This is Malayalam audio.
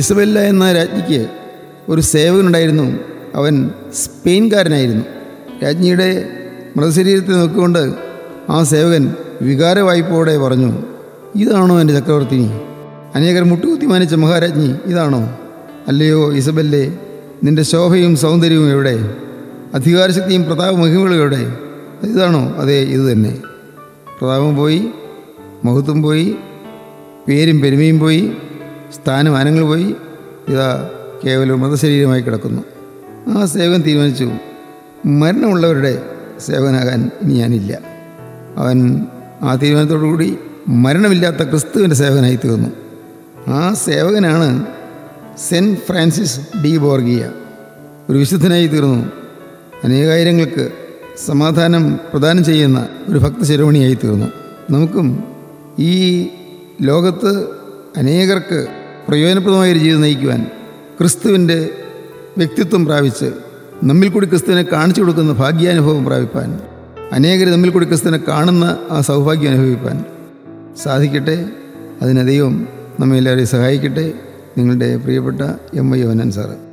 ഇസബെല്ല എന്ന രാജ്ഞിക്ക് ഒരു സേവകനുണ്ടായിരുന്നു അവൻ സ്പെയിൻകാരനായിരുന്നു രാജ്ഞിയുടെ മൃതശരീരത്തെ നോക്കിക്കൊണ്ട് ആ സേവകൻ വികാരവായ്പോടെ പറഞ്ഞു ഇതാണോ എൻ്റെ ചക്രവർത്തിനി അനേകർ മുട്ടുകുത്തി മാനിച്ച മഹാരാജ്ഞി ഇതാണോ അല്ലയോ ഇസബല്ലേ നിന്റെ ശോഭയും സൗന്ദര്യവും എവിടെ അധികാരശക്തിയും പ്രതാപ മഹിമകളും എവിടെ ഇതാണോ അതെ ഇത് തന്നെ പ്രതാപം പോയി മഹത്വം പോയി പേരും പെരുമയും പോയി സ്ഥാനമാനങ്ങൾ പോയി ഇതാ കേവലം മൃതശരീരമായി കിടക്കുന്നു ആ സേവകൻ തീരുമാനിച്ചു മരണമുള്ളവരുടെ സേവകനാകാൻ ഇനി ഞാനില്ല അവൻ ആ തീരുമാനത്തോടുകൂടി മരണമില്ലാത്ത ക്രിസ്തുവിൻ്റെ സേവകനായി തീർന്നു ആ സേവകനാണ് സെൻറ്റ് ഫ്രാൻസിസ് ഡി ബോർഗിയ ഒരു വിശുദ്ധനായി തീർന്നു അനേകായിരങ്ങൾക്ക് സമാധാനം പ്രദാനം ചെയ്യുന്ന ഒരു ഭക്തശിരോമണിയായി തീർന്നു നമുക്കും ഈ ലോകത്ത് അനേകർക്ക് പ്രയോജനപ്രദമായ ഒരു ജീവിതം നയിക്കുവാൻ ക്രിസ്തുവിൻ്റെ വ്യക്തിത്വം പ്രാപിച്ച് നമ്മിൽ കൂടി ക്രിസ്തുവിനെ കാണിച്ചു കൊടുക്കുന്ന ഭാഗ്യാനുഭവം പ്രാപിപ്പാൻ അനേകർ നമ്മിൽ കൂടി ക്രിസ്തുവിനെ കാണുന്ന ആ സൗഭാഗ്യം അനുഭവിപ്പാൻ സാധിക്കട്ടെ അതിന് ദൈവം നമ്മെ എല്ലാവരെയും സഹായിക്കട്ടെ നിങ്ങളുടെ പ്രിയപ്പെട്ട എം ഐ യോനൻ സാറ്